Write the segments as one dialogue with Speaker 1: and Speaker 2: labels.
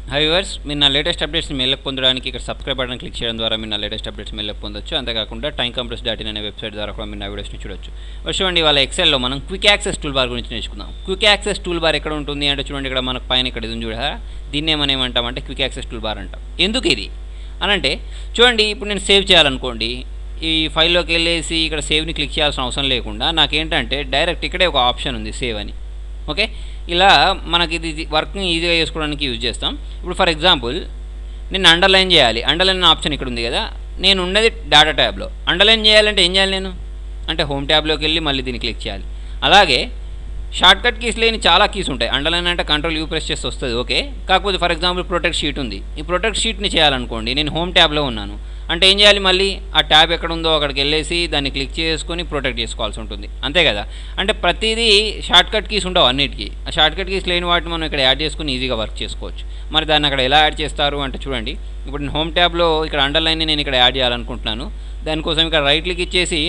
Speaker 1: high viewers మీరు నా latest updates మెయిల్కి పొందడానికి ఇక్కడ సబ్స్క్రైబ్ బటన్ క్లిక్ చేయడం ద్వారా మీరు నా లేటెస్ట్ అప్డేట్స్ మెయిల్కి పొందొచ్చు అంతేకాకుండా టైం కంప్రెస్ డాట్ ఇన్ అనే వెబ్సైట్ ద్వారా కూడా మీరు నా వీడియోస్ని చూడొచ్చు చూడండి వాళ్ళ ఎక్సెల్లో మనం క్విక్ యాక్సెస్ టూల్ బార్ గురించి నేర్చుకుందాం క్విక్ యాక్సెస్ టూల్ బార్ ఎక్కడ ఉంటుంది అంటే చూడండి ఇక్కడ మనకు పైన ఇక్కడ ఇది ఉంది చూడరా దీన్ని ఏమని ఏమంటామంటే క్విక్ యాక్సెస్ టూల్ బార్ అంటాం ఎందుకు ఇది అనంటే చూడండి ఇప్పుడు నేను సేవ్ చేయాలనుకోండి ఈ ఫైల్లోకి వెళ్ళేసి ఇక్కడ సేవ్ని క్లిక్ చేయాల్సిన అవసరం లేకుండా నాకేంటంటే డైరెక్ట్ ఇక్కడే ఒక ఆప్షన్ ఉంది సేవ్ అని ఓకే ఇలా మనకి ఇది వర్క్ని ఈజీగా చేసుకోవడానికి యూజ్ చేస్తాం ఇప్పుడు ఫర్ ఎగ్జాంపుల్ నేను అండర్లైన్ చేయాలి అండర్లైన్ ఆప్షన్ ఇక్కడ ఉంది కదా నేను ఉన్నది డేటా ట్యాబ్లో అండర్లైన్ చేయాలంటే ఏం చేయాలి నేను అంటే హోమ్ ట్యాబ్లోకి వెళ్ళి మళ్ళీ దీన్ని క్లిక్ చేయాలి అలాగే షార్ట్ కట్ కీస్ లేని చాలా కీస్ ఉంటాయి అండర్లైన్ అంటే కంట్రోల్ యూ ప్రెస్ చేస్తే వస్తుంది ఓకే కాకపోతే ఫర్ ఎగ్జాంపుల్ ప్రొటెక్ట్ షీట్ ఉంది ఈ ప్రొటెక్ట్ షీట్ని చేయాలనుకోండి నేను హోమ్ ట్యాబ్లో ఉన్నాను అంటే ఏం చేయాలి మళ్ళీ ఆ ట్యాబ్ ఎక్కడ ఉందో అక్కడికి వెళ్ళేసి దాన్ని క్లిక్ చేసుకొని ప్రొటెక్ట్ చేసుకోవాల్సి ఉంటుంది అంతే కదా అంటే ప్రతిదీ షార్ట్ కట్ కీస్ ఉండవు అన్నిటికీ ఆ షార్ట్ కట్ కీస్ లేని వాటిని మనం ఇక్కడ యాడ్ చేసుకుని ఈజీగా వర్క్ చేసుకోవచ్చు మరి దాన్ని అక్కడ ఎలా యాడ్ చేస్తారు అంటే చూడండి ఇప్పుడు నేను హోమ్ ట్యాబ్లో ఇక్కడ అండర్లైన్ నేను ఇక్కడ యాడ్ చేయాలనుకుంటున్నాను దానికోసం ఇక్కడ రైట్ క్లిక్ ఇచ్చేసి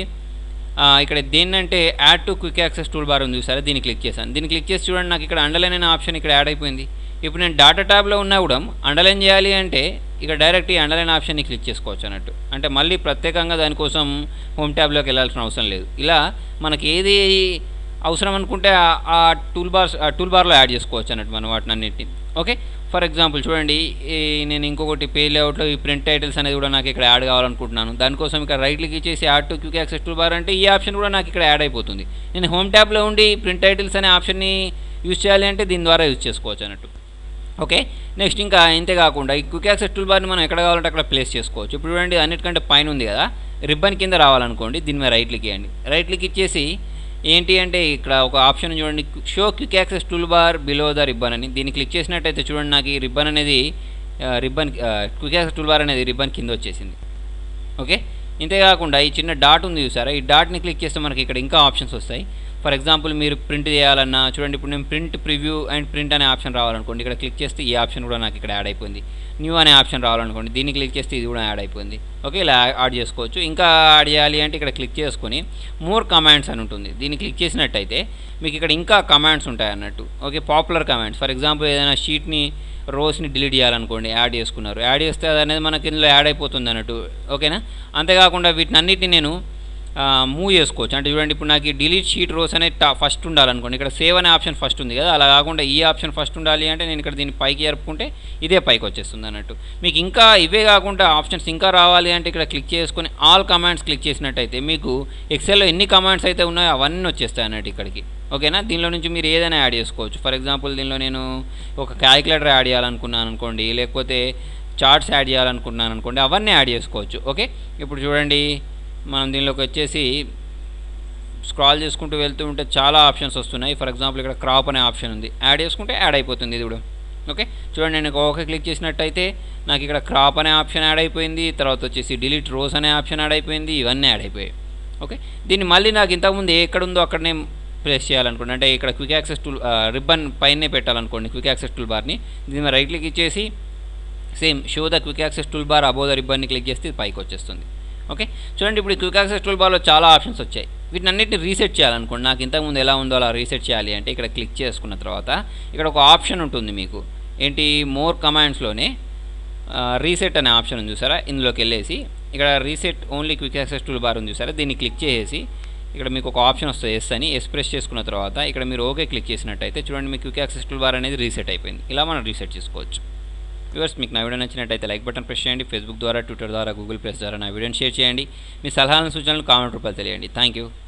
Speaker 1: ఇక్కడ దేన్నంటే add to quick access tool bar ఉంది చూసారా దీన్ని క్లిక్ చేశాను దీన్ని క్లిక్ చేసి చూడండి నాకు ఇక్కడ అండర్లైన్ అనే ఆప్షన్ ఇక్కడ యాడ్ అయిపోయింది ఇప్పుడు నేను డాటా ట్యాబ్లో ఉన్నా కూడా అండర్లైన్ చేయాలి అంటే ఇక డైరెక్ట్ ఈ అండర్లైన్ ఆప్షన్ని క్లిక్ చేసుకోవచ్చు అన్నట్టు అంటే మళ్ళీ ప్రత్యేకంగా దానికోసం హోమ్ ట్యాబ్లోకి వెళ్ళాల్సిన అవసరం లేదు ఇలా మనకి ఏది అవసరం అనుకుంటే ఆ టూల్ బార్స్ ఆ టూల్ బార్లో యాడ్ చేసుకోవచ్చు అన్నట్టు మనం వాటిని అన్నింటిని ఓకే ఫర్ ఎగ్జాంపుల్ చూడండి నేను ఇంకొకటి పే లేఅవుట్లో ఈ ప్రింట్ టైటిల్స్ అనేది కూడా నాకు ఇక్కడ యాడ్ కావాలనుకుంటున్నాను దానికోసం ఇక్కడ రైట్ క్లిక్ ఇచ్చేసి add to quick access tool bar అంటే ఈ ఆప్షన్ కూడా నాకు ఇక్కడ యాడ్ అయిపోతుంది నేను హోమ్ ట్యాబ్లో ఉండి ప్రింట్ టైటిల్స్ అనే ఆప్షన్ని యూజ్ చేయాలి అంటే దీని ద్వారా యూజ్ చేసుకోవచ్చు అన్నట్టు ఓకే నెక్స్ట్ ఇంకా ఇంతే కాకుండా ఈ క్విక్ యాక్సెస్ టూల్ బార్ని మనం ఎక్కడ కావాలంటే అక్కడ ప్లేస్ చేసుకోవచ్చు ఇప్పుడు చూడండి అన్నిటికంటే పైన ఉంది కదా రిబ్బన్ కింద రావాలనుకోండి దీని మీద రైట్ క్లిక్ ఇవ్వండి రైట్ క్లిక్ ఇచ్చేసి ఏంటి అంటే ఇక్కడ ఒక ఆప్షన్ చూడండి show quick access tool bar below the ribbon అని దీన్ని క్లిక్ చేసినట్టయితే చూడండి నాకు ఈ రిబ్బన్ అనేది ribbon quick access tool bar అనేది రిబ్బన్ కింద వచ్చేసింది ఓకే ఇంతేకాకుండా ఈ చిన్న డాట్ ఉంది చూసారా ఈ డాట్ని క్లిక్ చేస్తే మనకి ఇక్కడ ఇంకా ఆప్షన్స్ వస్తాయి ఫర్ ఎగ్జాంపుల్ మీరు ప్రింట్ చేయాలన్నా చూడండి ఇప్పుడు నేను ప్రింట్ ప్రివ్యూ అండ్ ప్రింట్ అనే ఆప్షన్ రావాలనుకోండి ఇక్కడ క్లిక్ చేస్తే ఈ ఆప్షన్ కూడా నాకు ఇక్కడ యాడ్ అయిపోయింది న్యూ అనే ఆప్షన్ రావాలనుకోండి దీన్ని క్లిక్ చేస్తే ఇది కూడా యాడ్ అయిపోయింది ఓకే ఇలా యాడ్ చేసుకోవచ్చు ఇంకా యాడ్ చేయాలి అంటే ఇక్కడ క్లిక్ చేసుకొని మోర్ కమాండ్స్ అని ఉంటుంది దీన్ని క్లిక్ చేసినట్టయితే మీకు ఇక్కడ ఇంకా కమాండ్స్ ఉంటాయి అన్నట్టు okay popular commands for example ఏదైనా షీట్ని రోస్ని డిలీట్ చేయాలనుకోండి యాడ్ చేసుకున్నారు యాడ్ చేస్తే అది అనేది మనకి ఇందులో యాడ్ అయిపోతుంది అన్నట్టు ఓకేనా అంతేకాకుండా వీటిని అన్నిటిని నేను మూవ్ చేసుకోవచ్చు అంటే చూడండి ఇప్పుడు నాకు డిలీట్ షీట్ రోస్ అనేది టా ఫస్ట్ ఉండాలనుకోండి ఇక్కడ సేవ్ అనే ఆప్షన్ ఫస్ట్ ఉంది కదా అలా కాకుండా ఈ ఆప్షన్ ఫస్ట్ ఉండాలి అంటే నేను ఇక్కడ దీన్ని పైకి జరుపుకుంటే ఇదే పైకి వచ్చేస్తుంది అన్నట్టు మీకు ఇంకా ఇవే కాకుండా ఆప్షన్స్ ఇంకా రావాలి అంటే ఇక్కడ క్లిక్ చేసుకొని ఆల్ కమాండ్స్ క్లిక్ చేసినట్టయితే మీకు ఎక్సెల్లో ఎన్ని కమాండ్స్ అయితే ఉన్నాయో అవన్నీ వచ్చేస్తాయి అన్నట్టు ఇక్కడికి ఓకేనా దీనిలో నుంచి మీరు ఏదైనా యాడ్ చేసుకోవచ్చు ఫర్ ఎగ్జాంపుల్ దీనిలో నేను ఒక క్యాలిక్యులేటర్ యాడ్ చేయాలనుకున్నాను అనుకోండి లేకపోతే చార్ట్స్ యాడ్ చేయాలనుకున్నాను అనుకోండి అవన్నీ యాడ్ చేసుకోవచ్చు ఓకే ఇప్పుడు చూడండి మనం దీనిలోకి వచ్చేసి స్క్రాల్ చేసుకుంటూ వెళ్తూ ఉంటే చాలా ఆప్షన్స్ వస్తున్నాయి ఫర్ ఎగ్జాంపుల్ ఇక్కడ క్రాప్ అనే ఆప్షన్ ఉంది యాడ్ చేసుకుంటే యాడ్ అయిపోతుంది ఇది కూడా ఓకే చూడండి నేను ఓకే క్లిక్ చేసినట్టయితే నాకు ఇక్కడ క్రాప్ అనే ఆప్షన్ యాడ్ అయిపోయింది తర్వాత వచ్చేసి డిలీట్ రోస్ అనే ఆప్షన్ యాడ్ అయిపోయింది ఇవన్నీ యాడ్ అయిపోయాయి ఓకే దీన్ని మళ్ళీ నాకు ఇంతకుముందు ఎక్కడ ఉందో అక్కడనే ప్లేస్ చేయాలనుకోండి అంటే ఇక్కడ క్విక్ యాక్సెస్ టూల్ రిబ్బన్ పైనే పెట్టాలనుకోండి క్విక్ యాక్సెస్ టూల్ బార్ని దీని మీద రైట్ క్లిక్ ఇచ్చేసి same show the quick access tool bar above the రిబ్బన్ని క్లిక్ చేస్తే పైకి వచ్చేస్తుంది ఓకే చూడండి ఇప్పుడు క్విక్ యాక్సెస్ టూల్ బార్లో చాలా ఆప్షన్స్ వచ్చాయి వీటిని అన్నిటిని రీసెట్ చేయాలనుకోండి నాకు ఇంతకుముందు ఎలా ఉందో అలా రీసెట్ చేయాలి అంటే ఇక్కడ క్లిక్ చేసుకున్న తర్వాత ఇక్కడ ఒక ఆప్షన్ ఉంటుంది మీకు ఏంటి మోర్ కమాండ్స్లోనే రీసెట్ అనే ఆప్షన్ ఉంది చూసారా ఇందులోకి వెళ్ళేసి ఇక్కడ reset only quick access tool bar ఉంది చూసారా దీన్ని క్లిక్ చేసేసి ఇక్కడ మీకు ఒక ఆప్షన్ వస్తుంది ఎస్ అని ఎస్ ప్రెస్ చేసుకున్న తర్వాత ఇక్కడ మీరు ఓకే క్లిక్ చేసినట్టయితే చూడండి మీకు క్విక్ యాక్సెస్ టూల్ బార్ అనేది రీసెట్ అయిపోయింది ఇలా మనం రీసెట్ చేసుకోవచ్చు వ్యూవర్స్ మీకు నా వీడియో నచ్చినట్టయితే లైక్ బటన్ ప్రెస్ చేయండి ఫేస్బుక్ ద్వారా ట్విట్టర్ ద్వారా గూగుల్ ప్లస్ ద్వారా నా వీడియోని షేర్ చేయండి మీ సలహాలను సూచనలు కామెంట్ రూపాయలు తెలియండి థ్యాంక్ యూ